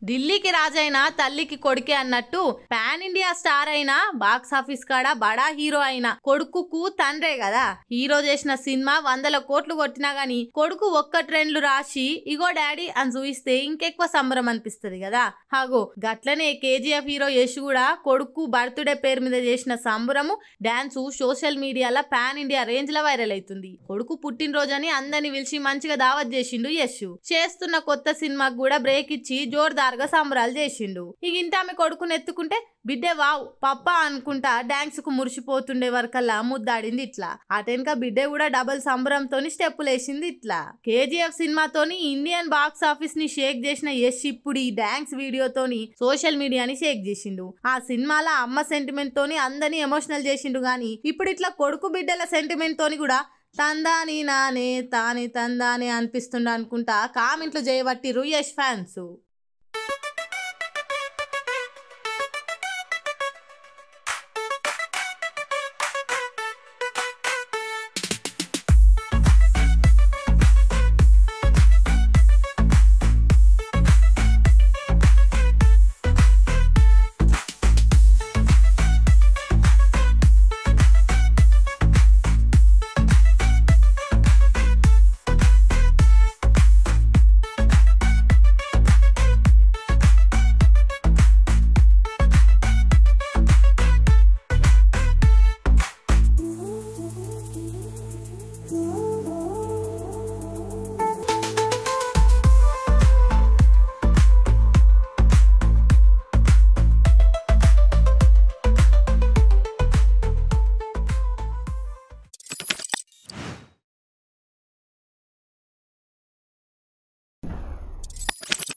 ఢిల్లీకి రాజైన తల్లికి కొడుకే అన్నట్టు పాన్ ఇండియా స్టార్ అయిన బాక్స్ ఆఫీస్ కాడ బడా హీరో అయిన కొడుకుకు తండ్రే కదా హీరో చేసిన సినిమా వందల కోట్లు కొట్టినా గాని కొడుకు ఒక్క ట్రెండ్లు రాసి ఇగో డాడీ అని చూయిస్తే ఇంకెక్కువ సంబరం అనిపిస్తది కదా హాగో గట్లనే కేజీఎఫ్ హీరో యశ్ కూడా కొడుకు బర్త్డే పేరు మీద చేసిన సంబరము డాన్స్ సోషల్ మీడియాలో పాన్ ఇండియా రేంజ్ లో వైరల్ అవుతుంది కొడుకు పుట్టినరోజని అందరిని పిలిచి మంచిగా దావత్ చేసిండు యశ్ చేస్తున్న కొత్త సినిమాకు కూడా బ్రేక్ ఇచ్చి జోర్దార్గా సంబరాలు చేసిండు ఇక ఇంత ఆమె కొడుకుని ఎత్తుకుంటే బిడ్డే వావ్ పప్ప అనుకుంటా డాన్స్ కు మురిసిపోతుండే వరకల్లా ముద్దాడింది ఇట్లా అటెనక బిడ్డే కూడా డబుల్ సంబరంతోని స్టెప్పులు వేసింది ఇట్లా కేజీఎఫ్ సినిమాతోని ఇండియన్ బాక్స్ ఆఫీస్ ని షేక్ చేసిన యశ్ ఇప్పుడు ఈ డాన్స్ వీడియోతోని సోషల్ మీడియాని షేక్ చేసిండు ఆ సినిమాలో అమ్మ సెంటిమెంట్ తోని అందరినీ ఎమోషనల్ చేసిండు గాని ఇప్పుడు ఇట్లా కొడుకు బిడ్డల సెంటిమెంట్ తోని కూడా తందాని నానే తాని తందానే అనిపిస్తుండ అనుకుంటా కామెంట్లు చేయబట్టిరు యశ్ ఫ్యాన్స్